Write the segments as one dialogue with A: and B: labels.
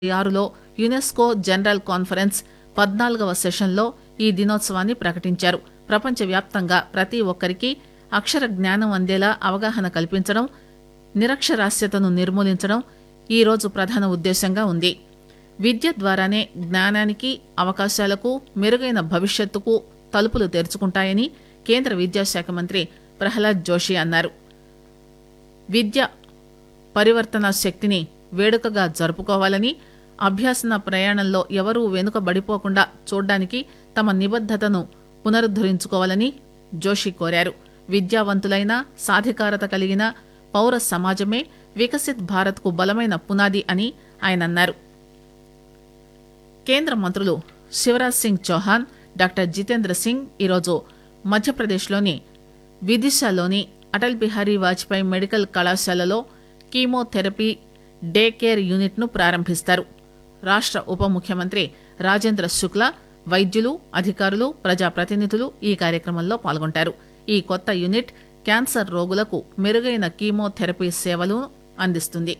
A: ఆరులో UNESCO general conference పద్నాలుగవ సెషన్లో ఈ దినోత్సవాన్ని ప్రకటించారు ప్రపంచవ్యాప్తంగా ప్రతి ఒక్కరికి అక్షర జ్ఞానం అందేలా అవగాహన కల్పించడం నిరక్షరాస్యతను నిర్మూలించడం ఈ రోజు ప్రధాన ఉద్దేశంగా ఉంది విద్య ద్వారానే జ్ఞానానికి అవకాశాలకు మెరుగైన భవిష్యత్తుకు తలుపులు తెరుచుకుంటాయని కేంద్ర విద్యాశాఖ మంత్రి ప్రహ్లాద్ జోషి అన్నారు విద్య పరివర్తన శక్తిని వేడుకగా జరుపుకోవాలని అభ్యాసన ప్రయాణంలో ఎవరూ వెనుకబడిపోకుండా చూడ్డానికి తమ నిబద్దతను పునరుద్దరించుకోవాలని జోషి కోరారు విద్యావంతులైన సాధికారత కలిగిన పౌర సమాజమే వికసిత్ భారత్కు బలమైన పునాది అని ఆయన అన్నారు కేంద్ర మంత్రులు శివరాజ్ సింగ్ చౌహాన్ డాక్టర్ జితేంద్ర సింగ్ ఈరోజు మధ్యప్రదేశ్లోని విదిశాలోని అటల్ బిహారీ వాజ్పేయి మెడికల్ కళాశాలలో కీమోథెరపీ డే కేర్ యూనిట్ను ప్రారంభిస్తారు రాష్ట్ర ఉప ముఖ్యమంత్రి రాజేంద్ర శుక్లా వైద్యులు అధికారులు ప్రజాప్రతినిధులు ఈ కార్యక్రమంలో పాల్గొంటారు ఈ కొత్త యూనిట్ క్యాన్సర్ రోగులకు మెరుగైన కీమోథెరపీ సేవలు అందిస్తుంది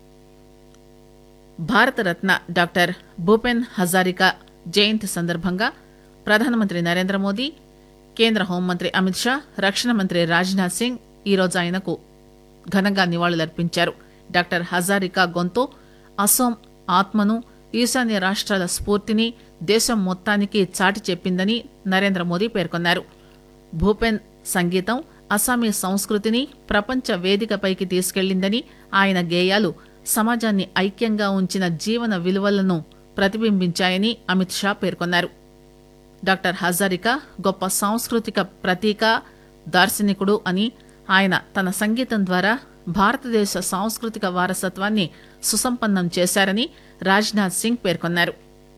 A: భారతరత్న డాక్టర్ భూపెన్ హజారికా జయంతి సందర్భంగా ప్రధానమంత్రి నరేంద్ర మోదీ కేంద్ర హోంమంత్రి అమిత్ షా రక్షణ మంత్రి రాజ్నాథ్ సింగ్ ఈరోజు ఆయనకు ఘనంగా నివాళులర్పించారు డాక్టర్ హజారికా గొంతు అసోం ఆత్మను ఈశాన్య రాష్ట్రాల స్ఫూర్తిని దేశం మొత్తానికి చాటి చెప్పిందని నరేంద్ర మోదీ పేర్కొన్నారు భూపెన్ సంగీతం అస్సామీ సంస్కృతిని ప్రపంచ వేదికపైకి తీసుకెళ్లిందని ఆయన గేయాలు సమాజాన్ని ఐక్యంగా ఉంచిన జీవన విలువలను ప్రతిబింబించాయని అమిత్ షా పేర్కొన్నారు డాక్టర్ హజారికా గొప్ప సాంస్కృతిక ప్రతీక దార్శనికుడు అని ఆయన తన సంగీతం ద్వారా భారతదేశ సాంస్కృతిక వారసత్వాన్ని సుసంపన్నం చేశారని రాజ్నాథ్ సింగ్ పేర్కొన్నారు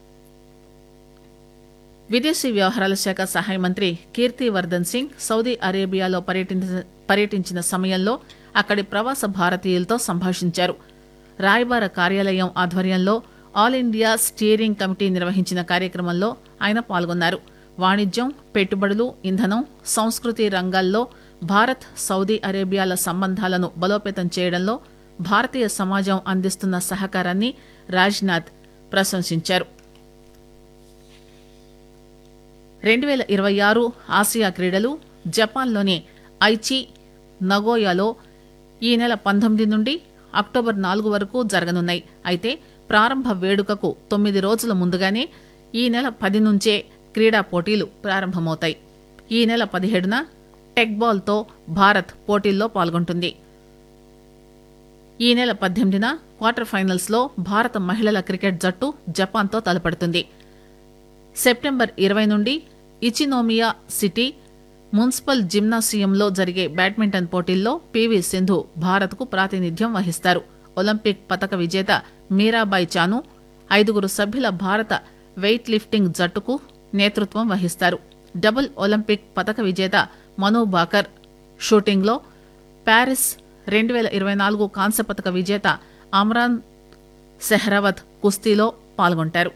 A: విదేశీ వ్యవహారాల శాఖ సహాయ మంత్రి కీర్తివర్ధన్ సింగ్ సౌదీ అరేబియాలో పర్యటించిన పర్యటించిన సమయంలో అక్కడి ప్రవాస భారతీయులతో సంభాషించారు రాయబార కార్యాలయం ఆధ్వర్యంలో ఆల్ ఇండియా స్టీరింగ్ కమిటీ నిర్వహించిన కార్యక్రమంలో ఆయన పాల్గొన్నారు వాణిజ్యం పెట్టుబడులు ఇంధనం సంస్కృతి రంగాల్లో భారత్ సౌదీ అరేబియాల సంబంధాలను బలోపేతం చేయడంలో భారతీయ సమాజం అందిస్తున్న సహకారాన్ని రాజ్నాథ్ ప్రశంసించారు రెండు వేల ఇరవై ఆరు ఆసియా క్రీడలు జపాన్లోని ఐచి నగోయాలో ఈ నెల పంతొమ్మిది నుండి అక్టోబర్ నాలుగు వరకు జరగనున్నాయి అయితే ప్రారంభ వేడుకకు తొమ్మిది రోజుల ముందుగానే ఈ నెల పది నుంచే క్రీడా పోటీలు ప్రారంభమవుతాయి ఈ నెల పదిహేడున టెక్ బాల్తో భారత్ పోటీల్లో పాల్గొంటుంది ఈ నెల పద్దెనిమిదిన క్వార్టర్ ఫైనల్స్లో భారత మహిళల క్రికెట్ జట్టు జపాన్తో తలపడుతుంది సెప్టెంబర్ ఇరవై నుండి ఇచినోమియా సిటీ మున్సిపల్ జిమ్నాసియంలో జరిగే బ్యాడ్మింటన్ పోటీల్లో పీవీ సింధు భారత్కు ప్రాతినిధ్యం వహిస్తారు ఒలింపిక్ పతక విజేత మీరాబాయ్ చాను ఐదుగురు సభ్యుల భారత వెయిట్ లిఫ్టింగ్ జట్టుకు నేతృత్వం వహిస్తారు డబుల్ ఒలింపిక్ పతక విజేత మను బాకర్ షూటింగ్లో ప్యారిస్ రెండు వేల ఇరవై నాలుగు కాంస్య పతక విజేత అమ్రాన్ సెహ్రావత్ కుస్తీలో పాల్గొంటారు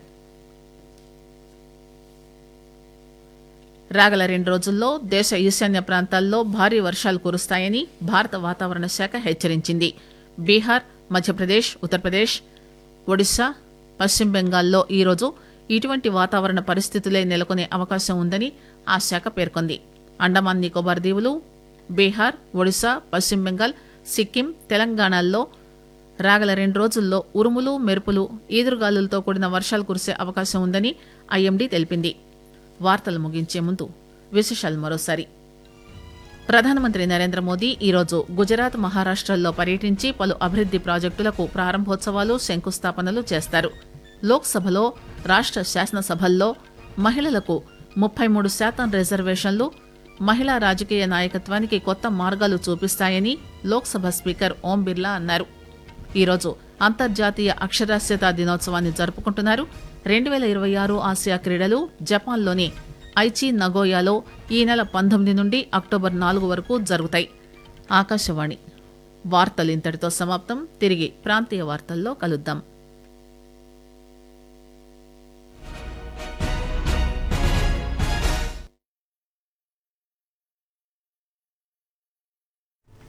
A: రాగల రెండు రోజుల్లో దేశ ఈశాన్య ప్రాంతాల్లో భారీ వర్షాలు కురుస్తాయని భారత వాతావరణ శాఖ హెచ్చరించింది బీహార్ మధ్యప్రదేశ్ ఉత్తరప్రదేశ్ ఒడిశా పశ్చిమ బెంగాల్లో ఈరోజు ఇటువంటి వాతావరణ పరిస్థితులే నెలకొనే అవకాశం ఉందని ఆ శాఖ పేర్కొంది అండమాన్ నికోబార్ దీవులు బీహార్ ఒడిశా పశ్చిమ బెంగాల్ సిక్కిం తెలంగాణల్లో రాగల రెండు రోజుల్లో ఉరుములు మెరుపులు ఈదురుగాలులతో కూడిన వర్షాలు కురిసే అవకాశం ఉందని ఐఎండీ తెలిపింది వార్తలు ముగించే ముందు విశేషాలు మరోసారి ప్రధానమంత్రి నరేంద్ర మోదీ ఈరోజు గుజరాత్ మహారాష్టల్లో పర్యటించి పలు అభివృద్ది ప్రాజెక్టులకు ప్రారంభోత్సవాలు శంకుస్థాపనలు చేస్తారు లోక్సభలో రాష్ట శాసనసభల్లో మహిళలకు ముప్పై మూడు శాతం రిజర్వేషన్లు మహిళా రాజకీయ నాయకత్వానికి కొత్త మార్గాలు చూపిస్తాయని లోక్సభ స్పీకర్ ఓం బిర్లా అన్నారు ఈరోజు అంతర్జాతీయ అక్షరాస్యత దినోత్సవాన్ని జరుపుకుంటున్నారు రెండు వేల ఇరవై ఆరు ఆసియా క్రీడలు జపాన్లోని ఐచి నగోయాలో ఈ నెల పంతొమ్మిది నుండి అక్టోబర్ నాలుగు వరకు జరుగుతాయి ఆకాశవాణి వార్తలు ఇంతటితో సమాప్తం తిరిగి ప్రాంతీయ వార్తల్లో కలుద్దాం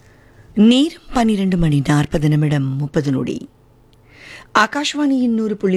B: நேரம் பன்னிரண்டு மணி நாற்பது நிமிடம் முப்பது நொடி ஆகாஷ்வாணியின் நூறு புள்ளி